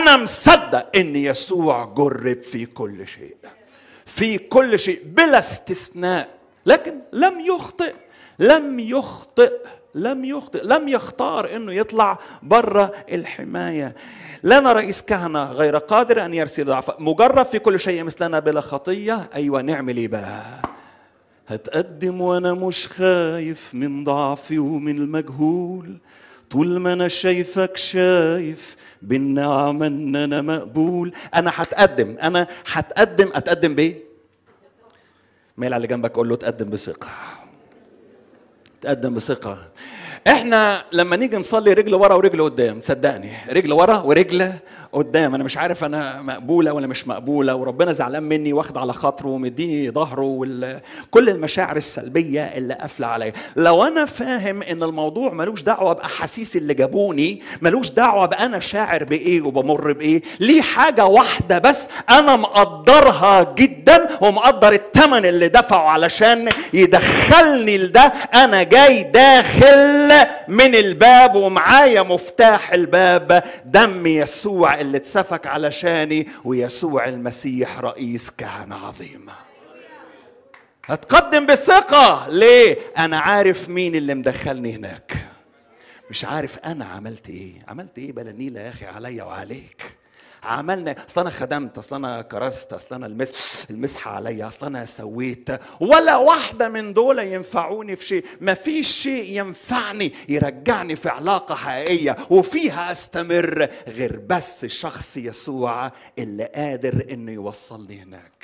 انا مصدق ان يسوع جرب في كل شيء في كل شيء بلا استثناء لكن لم يخطئ لم يخطئ لم يخطئ لم يختار انه يطلع برا الحمايه لنا رئيس كهنه غير قادر ان يرسل ضعف مجرب في كل شيء مثلنا بلا خطيه ايوه نعمل ايه بقى هتقدم وانا مش خايف من ضعفي ومن المجهول طول ما انا شايفك شايف بالنعمة ان انا مقبول انا هتقدم انا هتقدم اتقدم بايه ميل على اللي جنبك قول له تقدم بثقة تقدم بثقة احنا لما نيجي نصلي رجل ورا ورجل قدام صدقني رجل ورا ورجل قدام انا مش عارف انا مقبوله ولا مش مقبوله وربنا زعلان مني واخد على خاطره ومديني ظهره وكل المشاعر السلبيه اللي قافله عليا لو انا فاهم ان الموضوع ملوش دعوه باحاسيس اللي جابوني ملوش دعوه بانا شاعر بايه وبمر بايه ليه حاجه واحده بس انا مقدرها جدا ومقدر الثمن اللي دفعه علشان يدخلني لده انا جاي داخل من الباب ومعايا مفتاح الباب دم يسوع اللي اتسفك علشاني ويسوع المسيح رئيس كهنة عظيم هتقدم بثقة ليه؟ أنا عارف مين اللي مدخلني هناك مش عارف أنا عملت إيه عملت إيه بلا نيلة يا أخي عليا وعليك عملنا اصل انا خدمت اصل انا كرست اصل انا المس المسحه عليا اصل انا سويت ولا واحده من دول ينفعوني في شيء ما فيش شيء ينفعني يرجعني في علاقه حقيقيه وفيها استمر غير بس شخص يسوع اللي قادر انه يوصلني هناك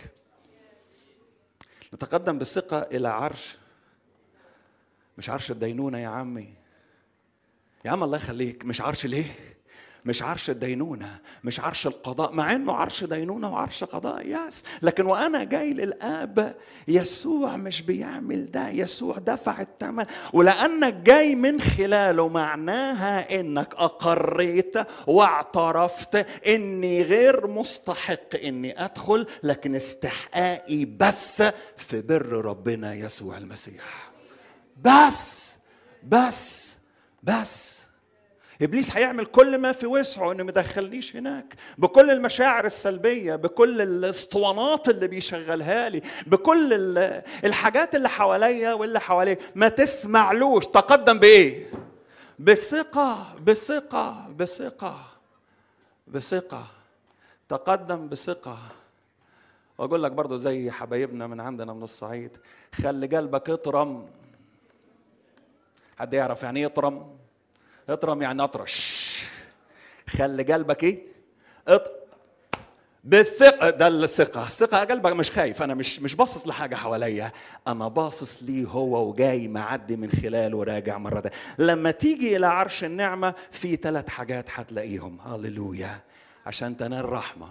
نتقدم بثقه الى عرش مش عرش الدينونه يا عمي يا عم الله يخليك مش عرش ليه مش عرش الدينونة مش عرش القضاء مع انه عرش دينونة وعرش قضاء ياس لكن وانا جاي للاب يسوع مش بيعمل ده يسوع دفع الثمن ولانك جاي من خلاله معناها انك اقريت واعترفت اني غير مستحق اني ادخل لكن استحقاقي بس في بر ربنا يسوع المسيح بس بس بس ابليس هيعمل كل ما في وسعه انه ما يدخلنيش هناك بكل المشاعر السلبيه بكل الاسطوانات اللي بيشغلها لي بكل الحاجات اللي حواليا واللي حواليه ما تسمعلوش تقدم بايه بثقه بثقه بثقه بثقه تقدم بثقه واقول لك برضو زي حبايبنا من عندنا من الصعيد خلي قلبك يطرم حد يعرف يعني ايه يطرم اطرم يعني اطرش خلي قلبك ايه اط... بالثقة ده الثقة، الثقة قلبك مش خايف، أنا مش مش باصص لحاجة حواليا، أنا باصص ليه هو وجاي معدي من خلاله وراجع مرة ده. لما تيجي إلى عرش النعمة في ثلاث حاجات هتلاقيهم، هللويا، عشان تنال رحمة.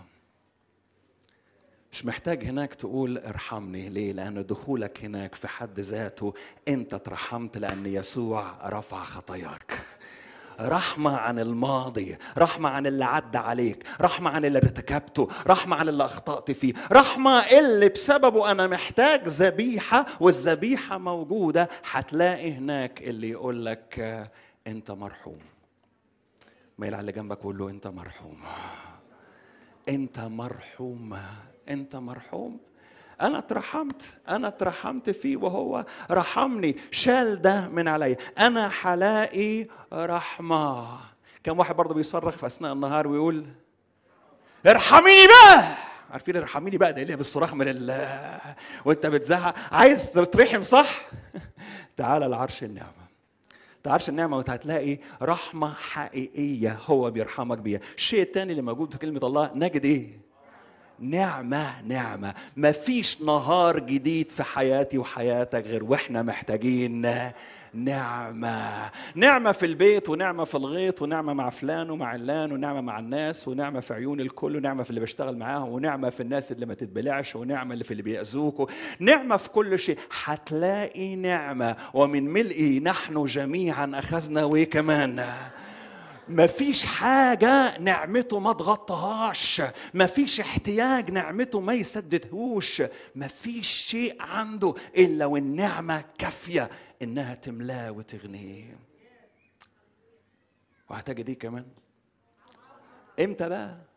مش محتاج هناك تقول ارحمني ليه لأن دخولك هناك في حد ذاته أنت اترحمت لأن يسوع رفع خطاياك رحمة عن الماضي رحمة عن اللي عدى عليك رحمة عن اللي ارتكبته رحمة عن اللي أخطأت فيه رحمة اللي بسببه أنا محتاج ذبيحة والذبيحة موجودة هتلاقي هناك اللي يقول لك أنت مرحوم ميل على اللي جنبك وقول له أنت مرحوم أنت مرحوم أنت مرحوم أنا اترحمت أنا اترحمت فيه وهو رحمني شال ده من علي أنا حلاقي رحمة كم واحد برضه بيصرخ في أثناء النهار ويقول ارحميني بقى عارفين ارحميني بقى ده اللي بالصراخ من ال وانت بتزعق عايز تترحم صح تعال لعرش النعمه عرش النعمة وهتلاقي رحمة حقيقية هو بيرحمك بيها الشيء الثاني اللي موجود في كلمة الله نجد ايه نعمة نعمة مفيش نهار جديد في حياتي وحياتك غير واحنا محتاجين نعمة نعمة في البيت ونعمة في الغيط ونعمة مع فلان ومع علان ونعمة مع الناس ونعمة في عيون الكل ونعمة في اللي بشتغل معاهم ونعمة في الناس اللي ما تتبلعش ونعمة اللي في اللي بيأذوك نعمة في كل شيء هتلاقي نعمة ومن ملئي نحن جميعا أخذنا وكمان مفيش حاجة نعمته ما تغطهاش مفيش احتياج نعمته ما يسددهوش مفيش شيء عنده إلا والنعمة كافية إنها تملاه وتغنيه وهتجد دي كمان امتى بقى